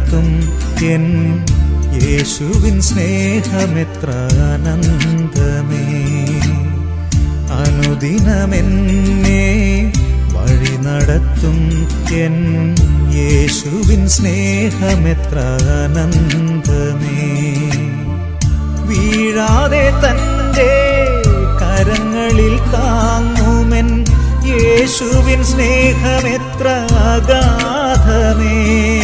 നടത്തും എൻ യേശുവിൻ സ്നേഹമെത്ര ആനന്ദമേ അനുദിനമെന്നെ വഴി നടത്തും എൻ യേശുവിൻ സ്നേഹമെത്ര ആനന്ദമേ വീഴാതെ തന്റെ കരങ്ങളിൽ താങ്ങുമെൻ യേശുവിൻ സ്നേഹമെത്ര അഗാധമേ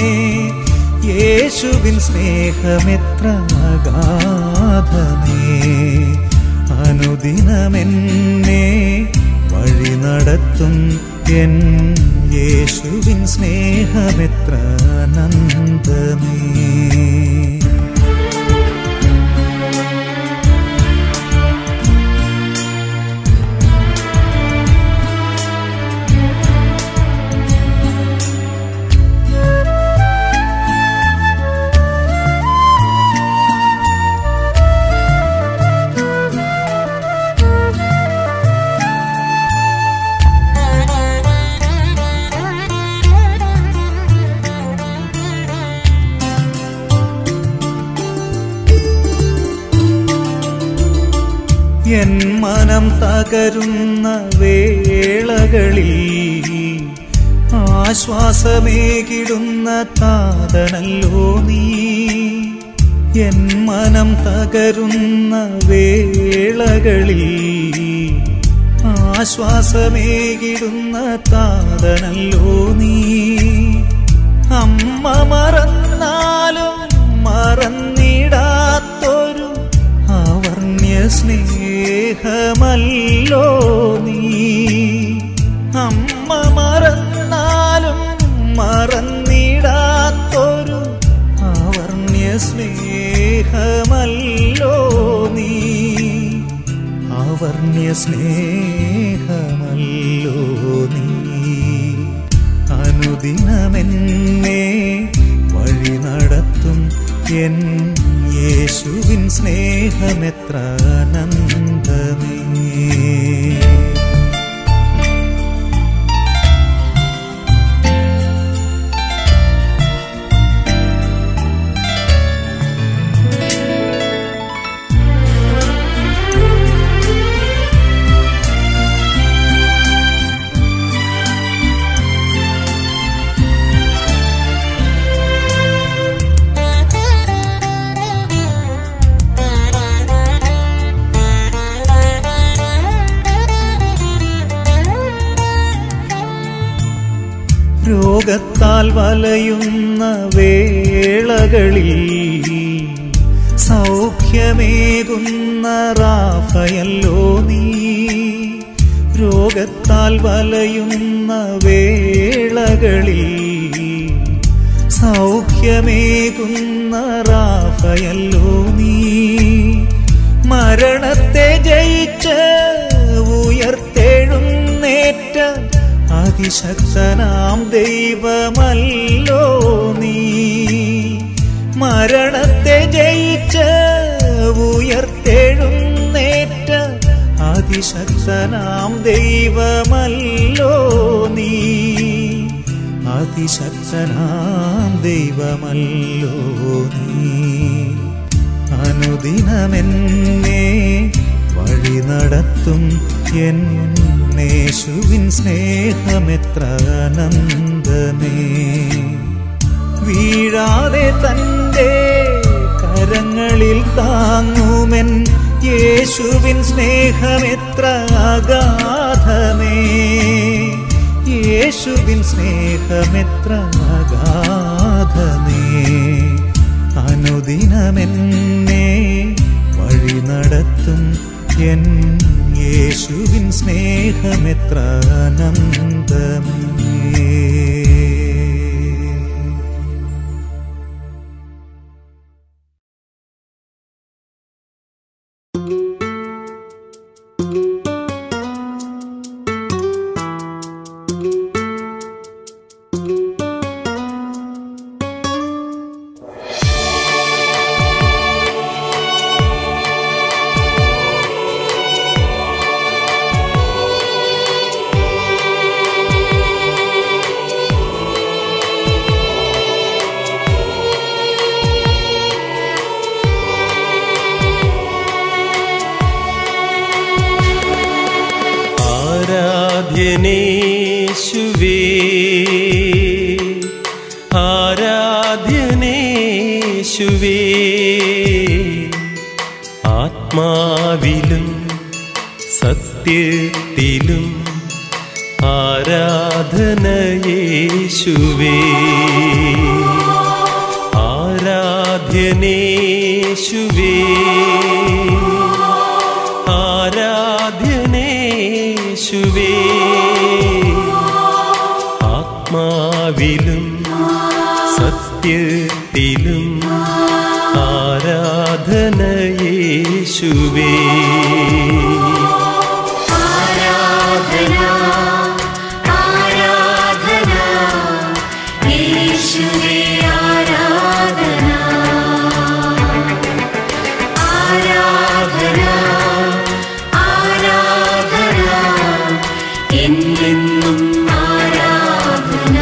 യേശുവിൻ സ്നേഹമെത്ര അഗാധമേ അനുദിനമെന്നെ വഴി നടത്തും എൻ യേശുവിൻ സ്നേഹമെത്ര ആനന്ദമേ എൻ മനം തകരുന്ന വേളകളിൽ ആശ്വാസമേകിടുന്ന താതനല്ലോ നീ എൻ മനം തകരുന്ന വേളകളിൽ ആശ്വാസമേകിടുന്ന താതനല്ലോ നീ അമ്മ മറന്നാലും മറന്നിടാത്തൊരു അവർണ്യ സ്നേഹമല്ലോ നീ അമ്മ മറന്നാലും മറന്നിടാത്തൊരു അവർണ്യ സ്നേഹമല്ലോ നീ അവർണ്യ സ്നേഹമല്ലോ നീ അനുദിനമെന്നെ വഴി നടത്തും എൻ യേശുവിൻ സ്നേഹമെത്ര ആനന്ദമേ രോഗത്താൽ വലയുന്ന വേളകളിൽ സൗഖ്യമേകുന്ന റാഫയല്ലോ നീ രോഗത്താൽ വലയുന്ന വേളകളിൽ സൗഖ്യമേകുന്ന റാഫയല്ലോ നീ മരണത്തെ ജയിച്ച് ഉയർത്തെഴുന്നേറ്റ അതിശക്തനാം ദൈവമല്ലോ നീ മരണത്തെ ജയിച്ച് ഉയർത്തെഴുന്നേറ്റ അതിശക്തനാം ദൈവമല്ലോ നീ അതിശക്തനാം ദൈവമല്ലോ നീ അനുദിനമെന്നെ വഴി നടത്തും എന്നേശുവിൻ സ്നേഹമെത്ര ആനന്ദമേ വീഴാതെ തന്റെ കരങ്ങളിൽ താങ്ങുമെൻ യേശുവിൻ സ്നേഹമെത്ര അഗാധമേ യേശുവിൻ സ്നേഹമെത്ര അഗാധമേ അനുദിനമെന്നെ വഴി നടത്തും എൻ യേശുവിൻ സ്നേഹമെത്ര ആനന്ദമേ യേശുവേ ആരാധ്യനേശുവേ ആരാധ്യനേശുവേ ആത്മാവിലും സത്യത്തിലും ആരാധനയേശുവേ ആരാധ്യനേശുവേ ആരാധ്യനേശുവേ ആത്മാവിലും സത്യത്തിലും ആരാധനയേശുവേ ആരാധന ആരാധന യേശുവേ ആരാധന ആരാധന ആരാധന എന്നെന്നും ആരാധന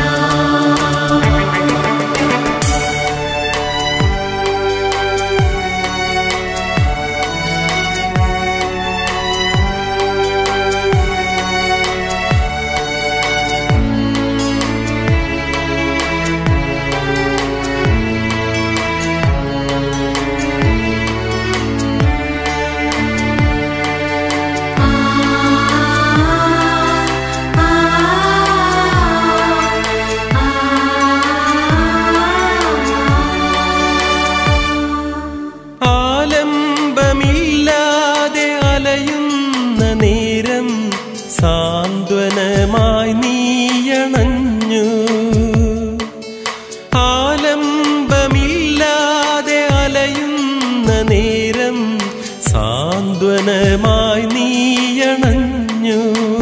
ആലംബമില്ലാതെ അലയുന്ന നേരം സാന്ത്വനമായി നീയണഞ്ഞു ആലംബമില്ലാതെ അലയുന്ന നേരം സാന്ത്വനമായി നീയണഞ്ഞു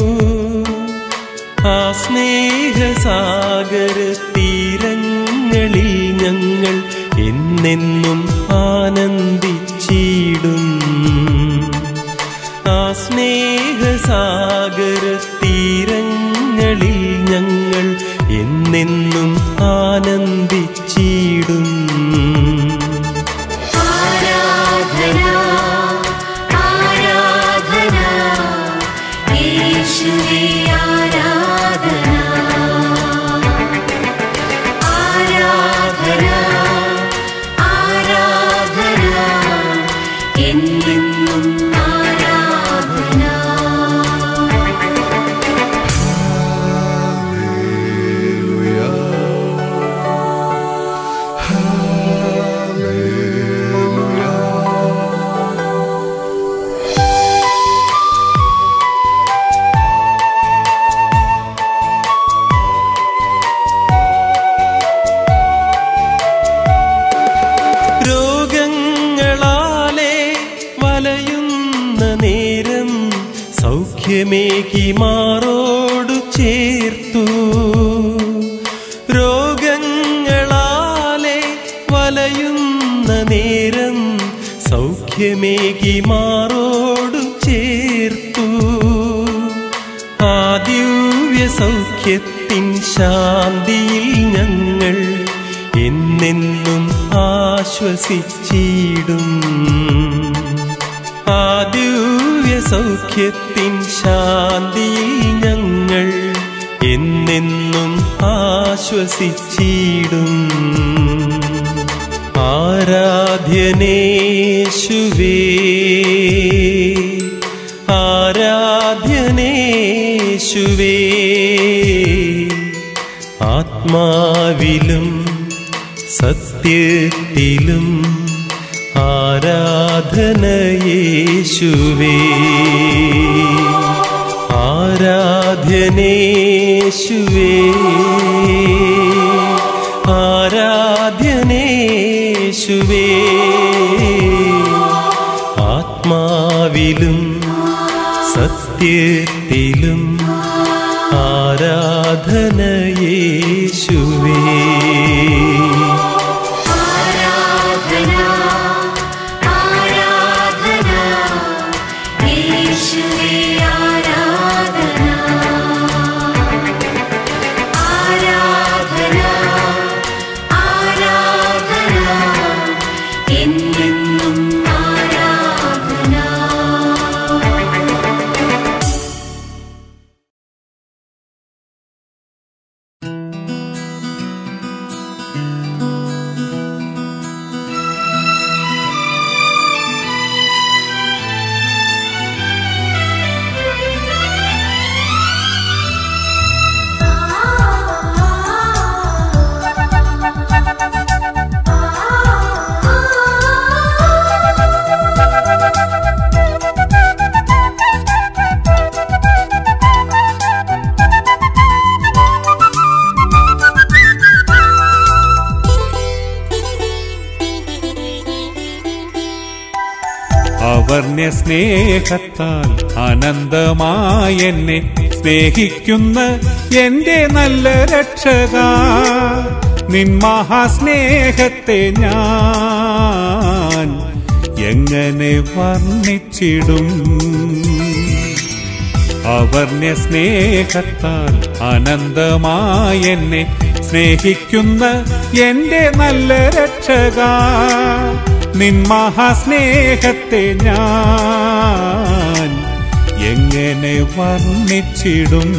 ആ സ്നേഹസാഗര തീരങ്ങളിൽ ഞങ്ങൾ എന്നെന്നും ആനന്ദിച്ചിടും ആ സ്നേഹസാഗര തീരങ്ങളിൽ ഞങ്ങൾ എന്നെന്നും ആനന്ദിച്ചിടും ആരാധന ആരാധന യേശുവേ ആരാധന ആരാധന ആരാധന എന്നെന്നും ആരാധന രോഗങ്ങളാലെ വലയുന്ന നേരം സൗഖ്യമേകി മാറോടു ചേർത്തു രോഗങ്ങളാലെ വലയുന്ന നേരം സൗഖ്യമേകി മാറോടു ചേർത്തു ആ ദിവ്യ സൗഖ്യത്തിൻ ശാന്തിയിൽ ഞങ്ങൾ എന്നെന്നും ആശ്വസിച്ചിടും ആ ദിവ്യ സൗഖ്യത്തിൻ ശാന്തിയിൽ ഞങ്ങൾ എന്നെന്നും ആശ്വസിച്ചിടും ആരാധ്യനേശുവേ ആരാധ്യനേശുവേ ആത്മാവിലും സത്യത്തിലും ആരാധനയേശുവേ ആരാധ്യനേശുവേ ആരാധ്യനേശുവേ ആത്മാവിലും സത്യത്തിലും ആരാധനയേശുവേ അവർണ്യ സ്നേഹത്താൽ അനന്തമായി എന്നെ സ്നേഹിക്കുന്ന എന്റെ നല്ല രക്ഷക നിൻ മഹാസ്നേഹത്തെ ഞാൻ എങ്ങനെ വർണ്ണിച്ചിടും അവർണ്യ സ്നേഹത്താൽ അനന്തമായി എന്നെ സ്നേഹിക്കുന്ന എന്റെ നല്ല രക്ഷക നിൻ മഹാസ്നേഹത്തെ ഞാൻ എങ്ങനെ വർണ്ണിച്ചിടും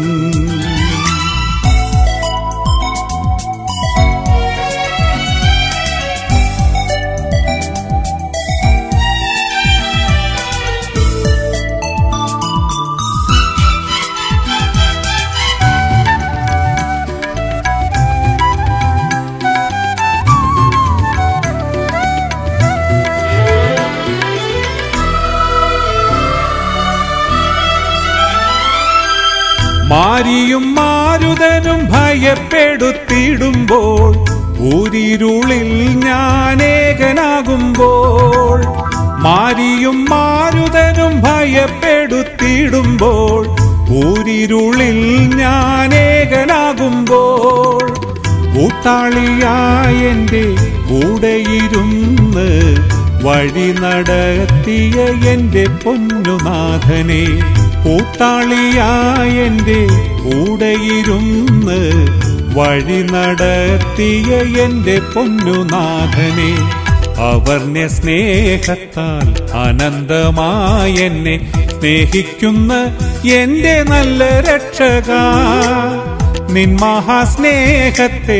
മാരിയും മാരുതനും ഭയപ്പെടുത്തിടുമ്പോൾ ഊരിരുളിൽ ഞാൻ ഏകനാകുമ്പോൾ മാരിയും മാരുതനും ഭയപ്പെടുത്തിടുമ്പോൾ ഊരിരുളിൽ ഞാൻ ഏകനാകുമ്പോൾ കൂട്ടാളിയായ എൻ്റെ കൂടെയിരുന്ന് വഴി നടത്തിയ എൻ്റെ പൊന്നുനാഥനെ കൂട്ടാളിയായ എൻ്റെ കൂടെയിരുന്ന് വഴി നടത്തിയ എൻ്റെ പൊന്നുനാഥനെ അവർണ്യ സ്നേഹത്താൽ അനന്തമായി എന്നെ സ്നേഹിക്കുന്ന എന്റെ നല്ല രക്ഷക നിൻ മഹാസ്നേഹത്തെ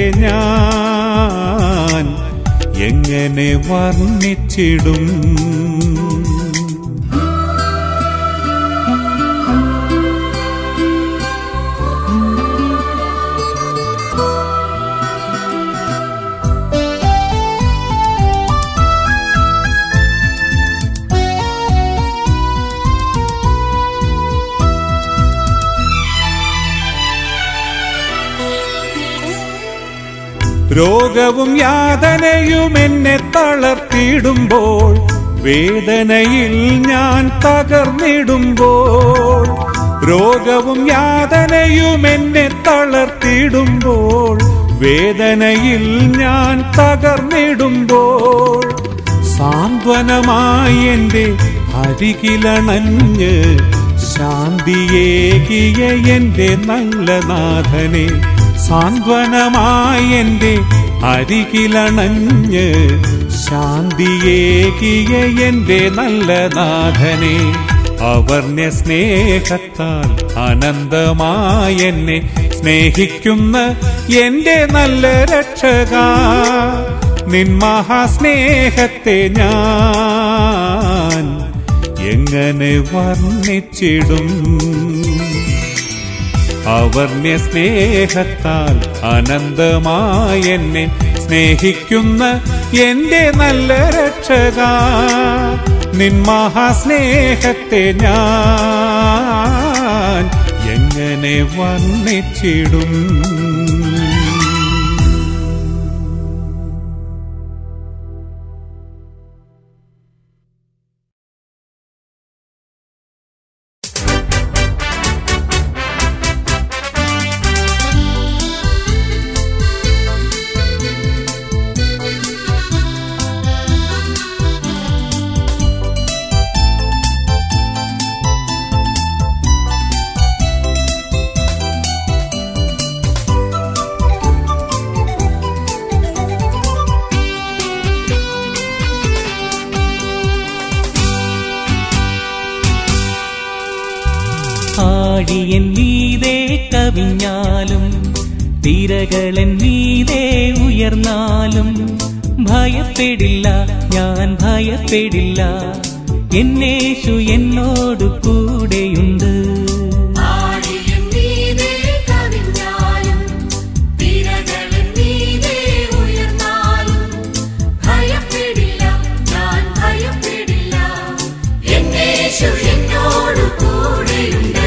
ഞാൻ എങ്ങനെ വർണ്ണിച്ചിടും രോഗവും യാതനയും എന്നെ തളർത്തിടുമ്പോൾ വേദനയിൽ ഞാൻ തകർന്നിടുമ്പോൾ രോഗവും യാതനയും എന്നെ തളർത്തിടുമ്പോൾ വേദനയിൽ ഞാൻ തകർന്നിടുമ്പോൾ സാന്ത്വനമായി എൻ്റെ അരികിലണഞ്ഞ് ശാന്തിയേകിയ എൻ്റെ നല്ല നാഥനെ സാന്ത്വനമായി എൻ്റെ അരികിലണഞ്ഞ് ശാന്തിയേകിയ എൻ്റെ നല്ല നാഥനെ അവർണ്യ സ്നേഹത്താൽ അനന്തമായി എന്നെ സ്നേഹിക്കുന്ന എൻ്റെ നല്ല രക്ഷക നിൻ മഹാസ്നേഹത്തെ ഞാൻ എങ്ങനെ വർണ്ണിച്ചിടും അവർണ്യ സ്നേഹത്താൽ അനന്തമായി എന്നെ സ്നേഹിക്കുന്ന എന്റെ നല്ല രക്ഷക നിൻ മഹാസ്നേഹത്തെ ഞാൻ എങ്ങനെ വർണ്ണിച്ചിടും ആഴിയൻ മീതെ കവിഞ്ഞാലും തിരകളൻ മീതെ ഉയർന്നാലും ഭയപ്പെടില്ല ഞാൻ ഭയപ്പെടില്ല എന്നേശു എന്നോട് കൂടെയുണ്ട് ആടിയും നീതേ കവിഞ്ഞാലും തിരകളും നീതേ ഉയർന്നാലും ഭയപ്പെടില്ല ഞാൻ ഭയപ്പെടില്ല എന്നേശു എന്നോട് കൂടെയുണ്ട്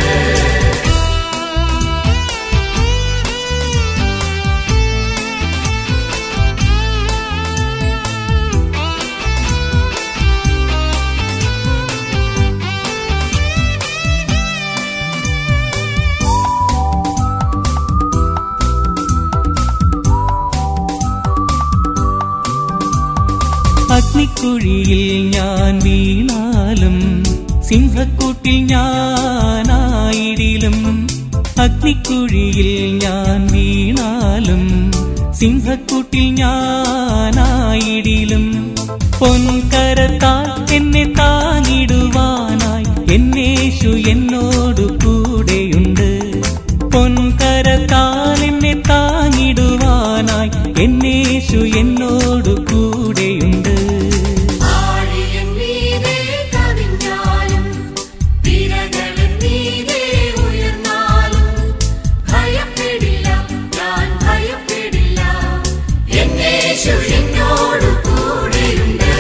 അഗ്നിക്കുഴിയിൽ ഞാൻ വീണാലും സിംഹക്കൂട്ടിൽ ഞാനായിടിലും അഗ്നിക്കുഴിയിൽ ഞാൻ വീണാലും സിംഹക്കൂട്ടിൽ ഞാനായിടിലും പൊൻകരത്താൽ എന്നെ താങ്ങിടുവാനായി എന്നേശു എന്നോടു കൂടെയുണ്ട് പൊൻകരത്താൽ എന്നെ താങ്ങിടുവാനായി എന്നേശു എന്നോടു കൂടെയുണ്ട് ആഴിയൻ മീതെ കവിഞ്ഞാലും തിരകളിൻ മീതെ ഉയർന്നാലും ഭയപ്പെടില്ല ഞാൻ ഭയപ്പെടില്ല എന്നേശു എന്നോട് കൂടെയുണ്ട്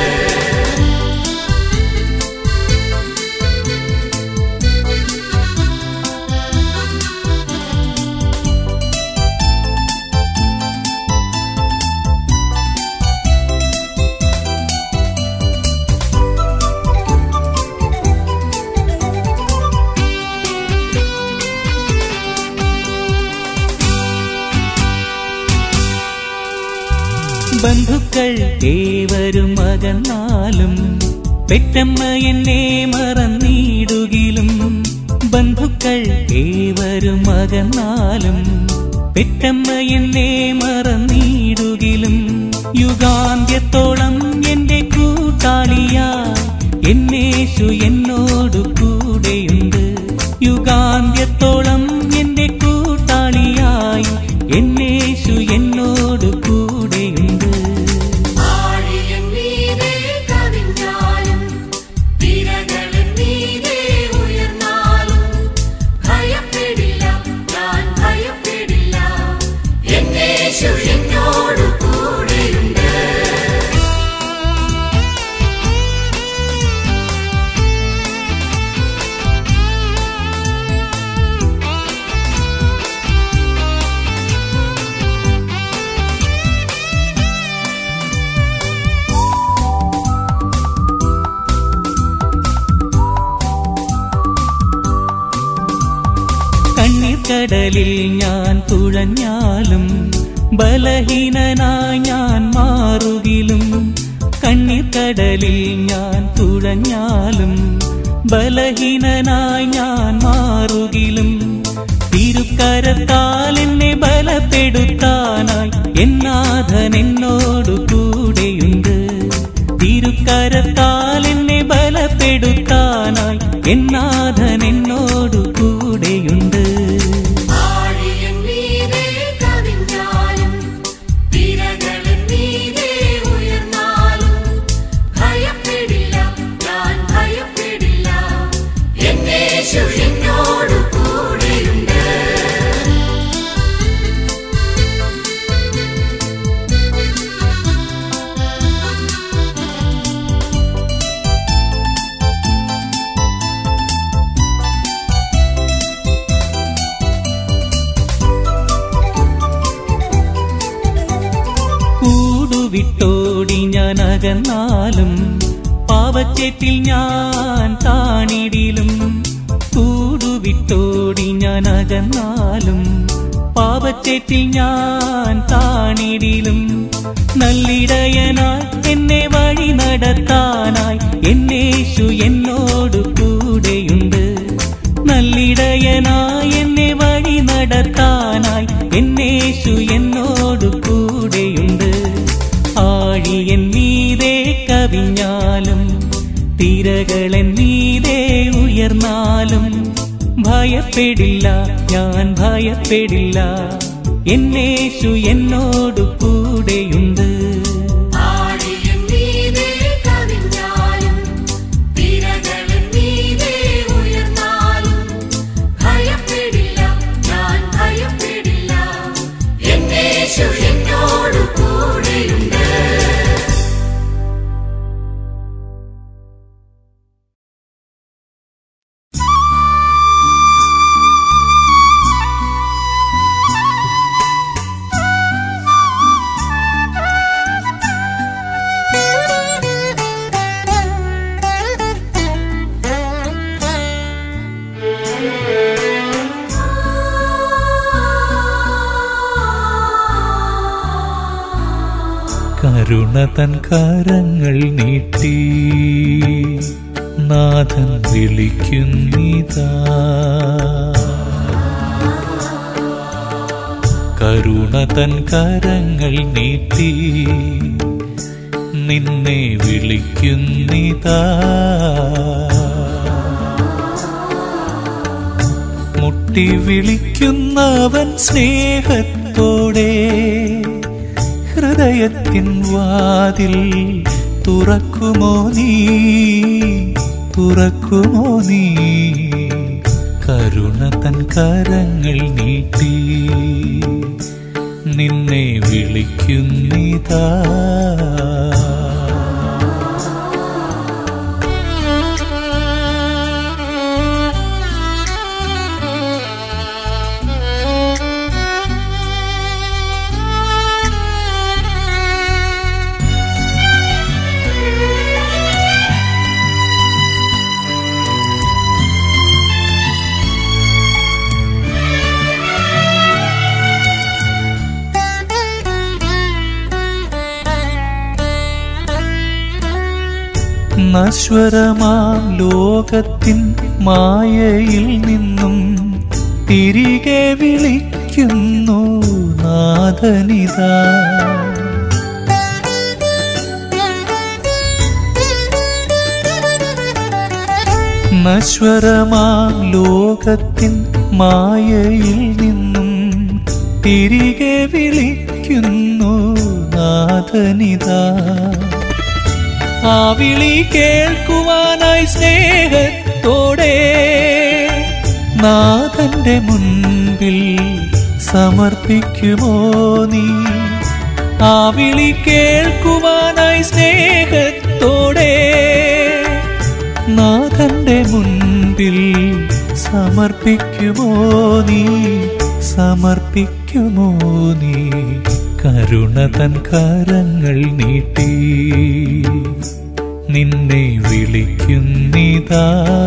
ബന്ധുക്കൾ ഏവരും അകന്നാലും പെറ്റമ്മ എന്നെ മറന്നിടുകിലും ബന്ധുക്കൾ ഏവരും അകന്നാലും പെറ്റമ്മ എന്നെ മറന്നിടുകിലും യുഗാന്ത്യത്തോളം എന്റെ കൂട്ടാളിയാ എന്നേശു എന്നോടു കൂടെയുണ്ട് യുഗാന്ത്യത്തോളം എന്റെ കൂട്ടാളിയായി എന്നേശു എന്നോടു കൂടെയുണ്ട് ആഴിയൻ മീതെ കവിഞ്ഞാലും തിരകളിൻ മീതെ ഉയർന്നാലും ഭയപ്പെടില്ല ഞാൻ ഭയപ്പെടില്ല എന്നേശു എന്നോട് കൂടെയുണ്ട് കണ്ണീർക്കടലിൽ ഞാൻ തുഴഞ്ഞാലും ബലഹീനനായി ഞാൻ മാറുകിലും കണ്ണീർക്കടലിൽ ഞാൻ തുഴഞ്ഞാലും ബലഹീനനായി ഞാൻ മാറുകിലും തിരുക്കരത്താൽ എന്നെ ബലപ്പെടുത്താനായി എന്നാഥൻ എന്നോടു കൂടെയുണ്ട് തിരുക്കരത്താൽ എന്നെ ബലപ്പെടുത്താനായി എന്നാഥൻ എന്നോടു കൂടെയുണ്ട് ആഴിയൻ മീതെ കവിഞ്ഞാലും തിരകളിൻ മീതെ ഉയർന്നാലും ഭയപ്പെടില്ല ഞാൻ ഭയപ്പെടില്ല എന്നേശു എന്നോട് കൂടെയുണ്ട് കൂടുവിട്ടോടി ഞാൻ അകന്നാലും പാവച്ചേറ്റിൽ ഞാൻ താണിടിലും കൂടുവിട്ടോടി ഞാൻ അകന്നാലും പാവച്ചേറ്റിൽ ഞാൻ താണിടിലും നല്ലിടയനായി എന്നെ വഴി നടത്താനായി എന്നേശു എന്നോടു കൂടെയുണ്ട് നല്ലിടയനായി എന്നെ വഴി നടത്താനായി എന്നേശു എന്നോടു കൂടെയുണ്ട് ആഴിയൻ മീതെ കവിഞ്ഞാലും തിരകളൻ മീതെ ഉയർന്നാലും ഭയപ്പെടില്ല ഞാൻ ഭയപ്പെടില്ല എന്നേശു എന്നോടു കൂടെയുണ്ട് ആഴിയൻ മീതെ കവിഞ്ഞാലും തിരകളിൻ മീതെ ഉയർന്നാലും ഭയപ്പെടില്ല ഞാൻ ഭയപ്പെടില്ല എന്നേശു എന്നോട് കൂടെയുണ്ട് ആ കരുണ തൻ കരങ്ങൾ നീട്ടി നാഥൻ വിളിക്കുന്നിതാ കരുണ തൻ കരങ്ങൾ നീട്ടി നിന്നെ വിളിക്കുന്നിതാ മുട്ടി വിളിക്കുന്നവൻ സ്നേഹത്തോടെ ഹൃദയത്തിൻ വാതിൽ തുറക്കുമോ നീ തുറക്കുമോ നീ കരുണ തൻ കരങ്ങൾ നീട്ടി നിന്നെ വിളിക്കുന്നിതാ നശ്വരമാം ലോകത്തിൻ മായയിൽ നിന്നും തിരികെ വിളിക്കുന്നു നാഥനിതാ നശ്വരമാം ലോകത്തിൻ മായയിൽ നിന്നും തിരികെ വിളിക്കുന്നു നാഥനിതാ ആ വിളി കേൾക്കുവാനായി സ്നേഹത്തോടെ നാഥന്റെ മുൻപിൽ സമർപ്പിക്കുമോ നീ ആ വിളി കേൾക്കുവാനായി സ്നേഹത്തോടെ നാഥന്റെ മുൻപിൽ സമർപ്പിക്കുമോ നീ സമർപ്പിക്കുമോ നീ കരുണ തൻ കരങ്ങൾ നീട്ടി നിന്നെ വിളിക്കുന്നിതാ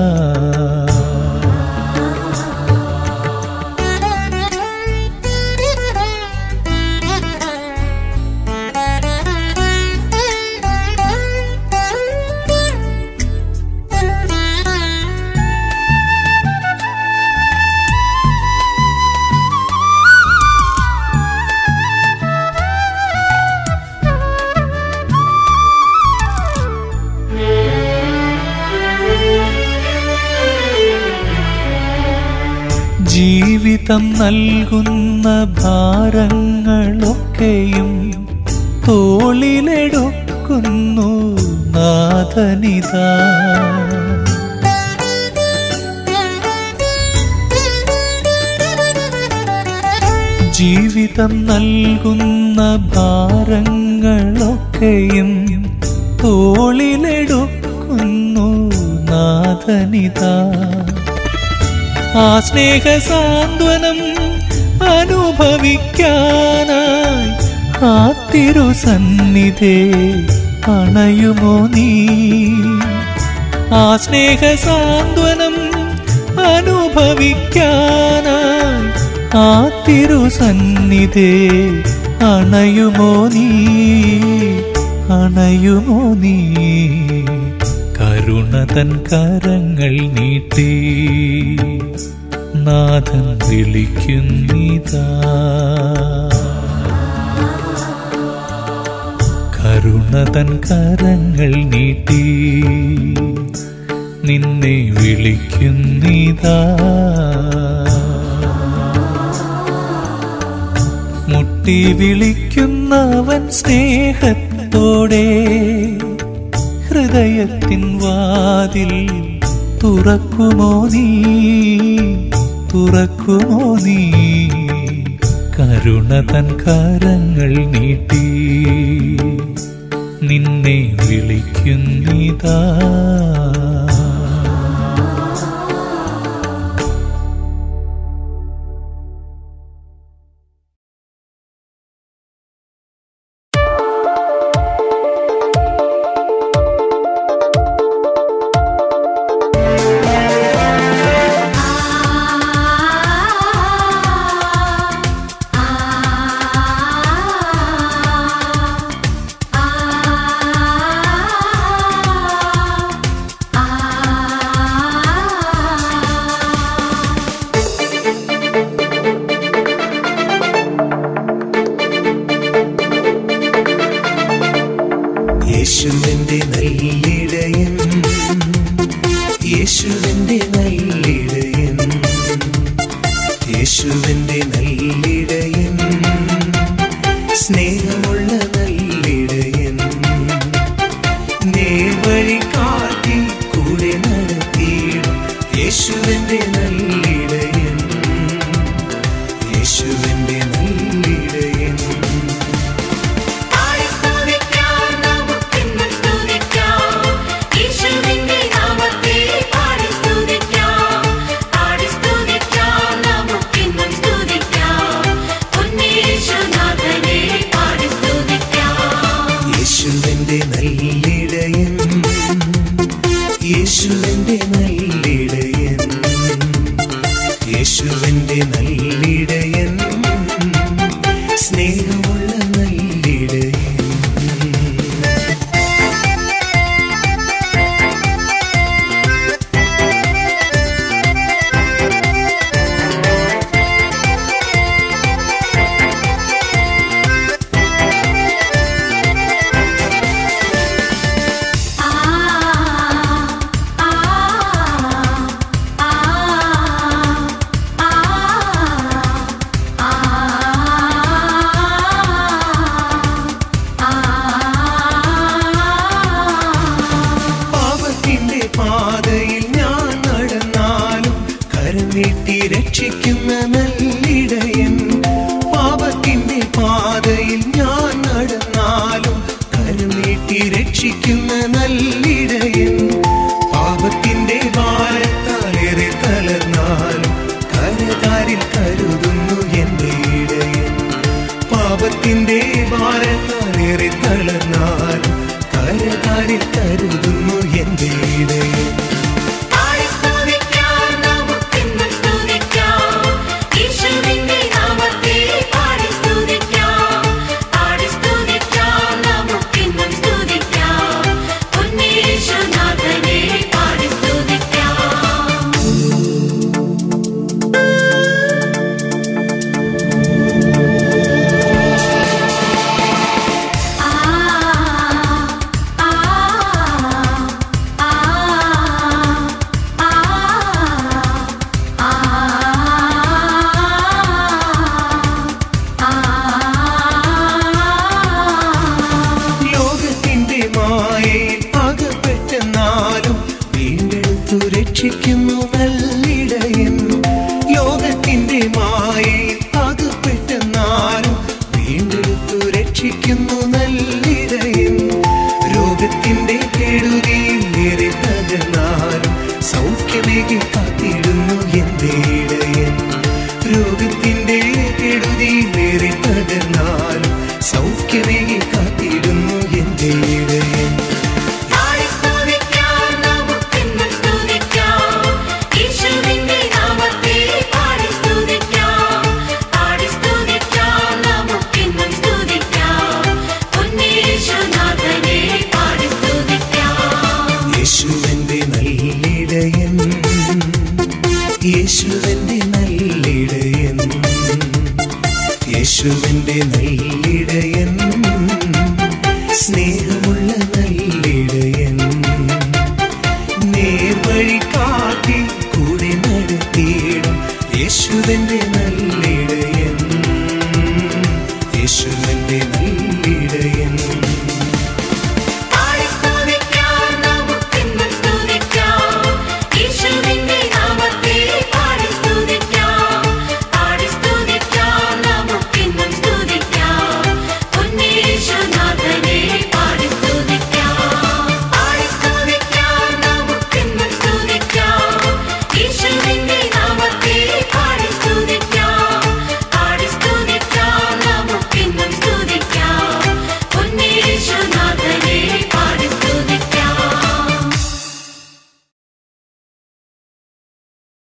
ജീവിതം നൽകുന്ന ഭാരങ്ങളൊക്കെയും തോളിലെടുക്കുന്നു നാഥനിതാ ജീവിതം നൽകുന്ന ഭാരങ്ങളൊക്കെയും തോളിലെടുക്കുന്നു നാഥനിതാ ആ സ്നേഹ സാന്ത്വനം അനുഭവിക്കാനായി ആ തിരുസന്നിധേ അണയുമോ നീ ആ സ്നേഹ സാന്ത്വനം അനുഭവിക്കാനായി ആ തിരുസന്നിധേ അണയുമോ നീ അണയുമോ നീ കരുണ തൻ കരങ്ങൾ നീട്ടി നാഥൻ വിളിക്കുന്നിതാ കരുണ തൻ കരങ്ങൾ നീട്ടി നിന്നെ വിളിക്കുന്നിതാ മുട്ടി വിളിക്കുന്നവൻ സ്നേഹത്തോടെ ഹൃദയത്തിൻ വാതിൽ തുറക്കുമോ നീ തുറക്കുമോ നീ കരുണ തൻ കരങ്ങൾ നീട്ടി നിന്നെ വിളിക്കുന്നിതാ ആ യേശുവിന്റെ നല്ലിടയൻ സ്നേഹമുള്ള നല്ലിടയൻ നേർവഴി കാട്ടി കൂടെ നടത്തിയിടും യേശുവിന്റെ നല്ലിടയൻ യേശുവിന്റെ നല്ലിടയൻ പാടി സ്തുതിക്കാം നമുക്കിന്നും സ്തുതിക്കാം യേശുവിന്റെ നാമത്തെ പാടി സ്തുതിക്കാം പാടി സ്തുതിക്കാം നമുക്കിന്നും സ്തുതിക്കാം പൊന്നേശുനാഥനെ പാടി സ്തുതിക്കാം യേശുവിന്റെ നല്ലിടയൻ യേശുവിന്റെ നല്ലിടയൻ യേശുവിന്റെ നല്ലിടയൻ സ്നേഹമുള്ള നല്ലിടയൻ ആ ആ ആ പാപത്തിന്റെ പാതയിൽ ഞാൻ നടന്നാലും കരനീട്ടി രക്ഷിക്കുന്ന നല്ലിടയൻ പാപത്തിന്റെ പാതയിൽ ഞാൻ നടന്നാലും കരനീട്ടി രക്ഷിക്കുന്ന നല്ലിടയൻ പാപത്തിന്റെ ഭാരത്താലേറെ തളർന്നാലും കരകാരിൽ കരുതുന്നു എന്റെ ഇടയൻ പാപത്തിന്റെ ഭാരത്താലേറെ തളർന്നാലും കരകാരിൽ കരുതുന്നു എന്റെ ഇടയൻ പാടി സ്തുതിക്കാം നമുക്കിന്നും സ്തുതിക്കാം യേശുവിന്റെ നാമത്തെ പാടി സ്തുതിക്കാം പാടി സ്തുതിക്കാം നമുക്കിന്നും സ്തുതിക്കാം പൊന്നേശുനാഥനെ പാടി സ്തുതിക്കാം ആ ആ ആ ലോകത്തിന്റെ മായയിൽ അകപ്പെട്ടെന്നാലും വീണ്ടെടുത്തു രക്ഷിക്കുന്നു നല്ലിടയൻ ലോകത്തിന്റെ മായയിൽ അകപ്പെട്ടെന്നാലും വീണ്ടെടുത്തു രക്ഷിക്കുന്നു നല്ലിടയൻ രോഗത്തിന്റെ കെടുതിയിൽ ഏറെ തകർന്നാലും സൗഖ്യമേകി കാത്തിടുന്നു എന്റെ ഇടയൻ രോഗത്തിന്റെ കെടുതിയിൽ ഏറെ തകർന്നാലും സൗഖ്യമേകി കാത്തിടുന്നു എന്റെ ഇടയൻ പാടി സ്തുതിക്കാം നമുക്കിന്നും സ്തുതിക്കാം യേശുവിന്റെ നാമത്തെ പാടി സ്തുതിക്കാം പാടി സ്തുതിക്കാം നമുക്കിന്നും സ്തുതിക്കാം പൊന്നേശുനാഥനെ പാടി സ്തുതിക്കാം യേശുവിന്റെ നല്ലിടയൻ യേശുവിന്റെ നല്ലിടയൻ യേശുവിന്റെ നല്ലിടയൻ സ്നേഹമുള്ള നല്ലിടയൻ നേർവഴി കാട്ടി കൂടെ നടത്തിയിടും യേശുവിന്റെ നല്ല